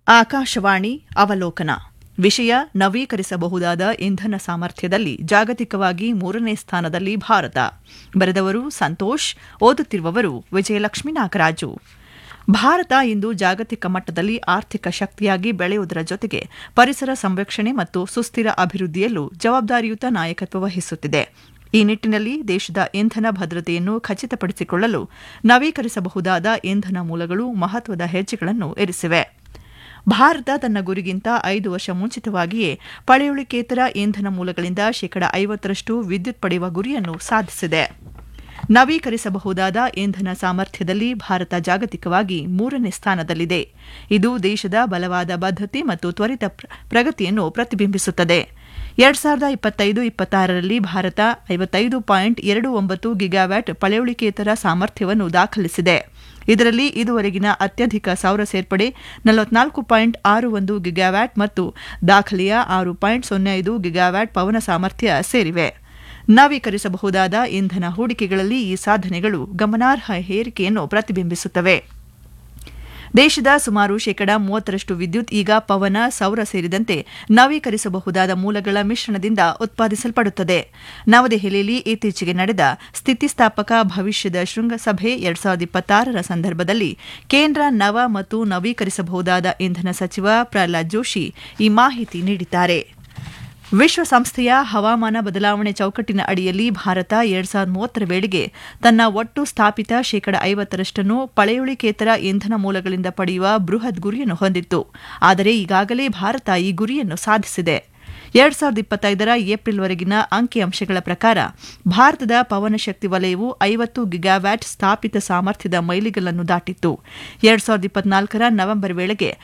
ಆಕಾಶವಾಣಿ ಅವಲೋಕನ ವಿಷಯ ನವೀಕರಿಸಬಹುದಾದ ಇಂಧನ ಸಾಮರ್ಥ್ಯದಲ್ಲಿ ಜಾಗತಿಕವಾಗಿ ಮೂರನೇ ಸ್ಥಾನದಲ್ಲಿ ಭಾರತ ಬರೆದವರು ಸಂತೋಷ್ ಓದುತ್ತಿರುವವರು ವಿಜಯಲಕ್ಷ್ಮೀ ನಾಗರಾಜು ಭಾರತ ಇಂದು ಜಾಗತಿಕ ಮಟ್ಟದಲ್ಲಿ ಆರ್ಥಿಕ ಶಕ್ತಿಯಾಗಿ ಬೆಳೆಯುವುದರ ಜೊತೆಗೆ ಪರಿಸರ ಸಂರಕ್ಷಣೆ ಮತ್ತು ಸುಸ್ಥಿರ ಅಭಿವೃದ್ಧಿಯಲ್ಲೂ ಜವಾಬ್ದಾರಿಯುತ ನಾಯಕತ್ವ ವಹಿಸುತ್ತಿದೆ ಈ ನಿಟ್ಟಿನಲ್ಲಿ ದೇಶದ ಇಂಧನ ಭದ್ರತೆಯನ್ನು ಖಚಿತಪಡಿಸಿಕೊಳ್ಳಲು ನವೀಕರಿಸಬಹುದಾದ ಇಂಧನ ಮೂಲಗಳು ಮಹತ್ವದ ಹೆಜ್ಜೆಗಳನ್ನು ಇರಿಸಿವೆ ಭಾರತ ತನ್ನ ಗುರಿಗಿಂತ ಐದು ವರ್ಷ ಮುಂಚಿತವಾಗಿಯೇ ಪಳೆಯುಳಿಕೇತರ ಇಂಧನ ಮೂಲಗಳಿಂದ ಶೇಕಡಾ ಐವತ್ತರಷ್ಟು ವಿದ್ಯುತ್ ಪಡೆಯುವ ಗುರಿಯನ್ನು ಸಾಧಿಸಿದೆ ನವೀಕರಿಸಬಹುದಾದ ಇಂಧನ ಸಾಮರ್ಥ್ಯದಲ್ಲಿ ಭಾರತ ಜಾಗತಿಕವಾಗಿ ಮೂರನೇ ಸ್ಥಾನದಲ್ಲಿದೆ ಇದು ದೇಶದ ಬಲವಾದ ಬದ್ಧತೆ ಮತ್ತು ತ್ವರಿತ ಪ್ರಗತಿಯನ್ನು ಪ್ರತಿಬಿಂಬಿಸುತ್ತದೆ ಎರಡ್ ಸಾವಿರದ ಇಪ್ಪತ್ತೈದು ಇಪ್ಪತ್ತಾರರಲ್ಲಿ ಭಾರತ ಐವತ್ತೈದು ಪಾಯಿಂಟ್ ಎರಡು ಒಂಬತ್ತು ಗಿಗಾವ್ಯಾಟ್ ಪಳೆಯುಳಿಕೇತರ ಸಾಮರ್ಥ್ಯವನ್ನು ದಾಖಲಿಸಿದೆ ಇದರಲ್ಲಿ ಇದುವರೆಗಿನ ಅತ್ಯಧಿಕ ಸೌರ ಸೇರ್ಪಡೆ ನಲವತ್ನಾಲ್ಕು ಪಾಯಿಂಟ್ ಆರು ಒಂದು ಗಿಗಾವ್ಯಾಟ್ ಮತ್ತು ದಾಖಲೆಯ ಆರು ಪಾಯಿಂಟ್ ಸೊನ್ನೆ ಐದು ಗಿಗಾವ್ಯಾಟ್ ಪವನ ಸಾಮರ್ಥ್ಯ ಸೇರಿವೆ ನವೀಕರಿಸಬಹುದಾದ ಇಂಧನ ಹೂಡಿಕೆಗಳಲ್ಲಿ ಈ ಸಾಧನೆಗಳು ಗಮನಾರ್ಹ ಏರಿಕೆಯನ್ನು ಪ್ರತಿಬಿಂಬಿಸುತ್ತವೆ ದೇಶದ ಸುಮಾರು ಶೇಕಡಾ ಮೂವತ್ತರಷ್ಟು ವಿದ್ಯುತ್ ಈಗ ಪವನ ಸೌರ ಸೇರಿದಂತೆ ನವೀಕರಿಸಬಹುದಾದ ಮೂಲಗಳ ಮಿಶ್ರಣದಿಂದ ಉತ್ಪಾದಿಸಲ್ಪಡುತ್ತದೆ ನವದೆಹಲಿಯಲ್ಲಿ ಇತ್ತೀಚೆಗೆ ನಡೆದ ಸ್ಥಿತಿಸ್ಥಾಪಕ ಭವಿಷ್ಯದ ಶೃಂಗಸಭೆ ಎರಡ್ ಸಾವಿರದ ಇಪ್ಪತ್ತಾರರ ಸಂದರ್ಭದಲ್ಲಿ ಕೇಂದ್ರ ನವ ಮತ್ತು ನವೀಕರಿಸಬಹುದಾದ ಇಂಧನ ಸಚಿವ ಪ್ರಹ್ಲಾದ್ ಜೋಶಿ ಈ ಮಾಹಿತಿ ನೀಡಿದ್ದಾರೆ ವಿಶ್ವಸಂಸ್ಥೆಯ ಹವಾಮಾನ ಬದಲಾವಣೆ ಚೌಕಟ್ಟಿನ ಅಡಿಯಲ್ಲಿ ಭಾರತ ಎರಡ್ ಸಾವಿರದ ಮೂವತ್ತರ ವೇಳೆಗೆ ತನ್ನ ಒಟ್ಟು ಸ್ಥಾಪಿತ ಶೇಕಡಾ ಐವತ್ತರಷ್ಟನ್ನು ಪಳೆಯುಳಿಕೇತರ ಇಂಧನ ಮೂಲಗಳಿಂದ ಪಡೆಯುವ ಬೃಹತ್ ಗುರಿಯನ್ನು ಹೊಂದಿತ್ತು ಆದರೆ ಈಗಾಗಲೇ ಭಾರತ ಈ ಗುರಿಯನ್ನು ಸಾಧಿಸಿದೆ ಎರಡ್ ಸಾವಿರದ ಇಪ್ಪತ್ತೈದರ ಏಪ್ರಿಲ್ವರೆಗಿನ ಅಂಕಿಅಂಶಗಳ ಪ್ರಕಾರ ಭಾರತದ ಪವನಶಕ್ತಿ ವಲಯವು ಐವತ್ತು ಗಿಗಾವ್ಯಾಟ್ ಸ್ಥಾಪಿತ ಸಾಮರ್ಥ್ಯದ ಮೈಲಿಗಲ್ಲನ್ನು ದಾಟಿತ್ತು ಎರಡ್ ಸಾವಿರದ ಇಪ್ಪತ್ನಾಲ್ಕರ ನವೆಂಬರ್ ವೇಳೆಗೆ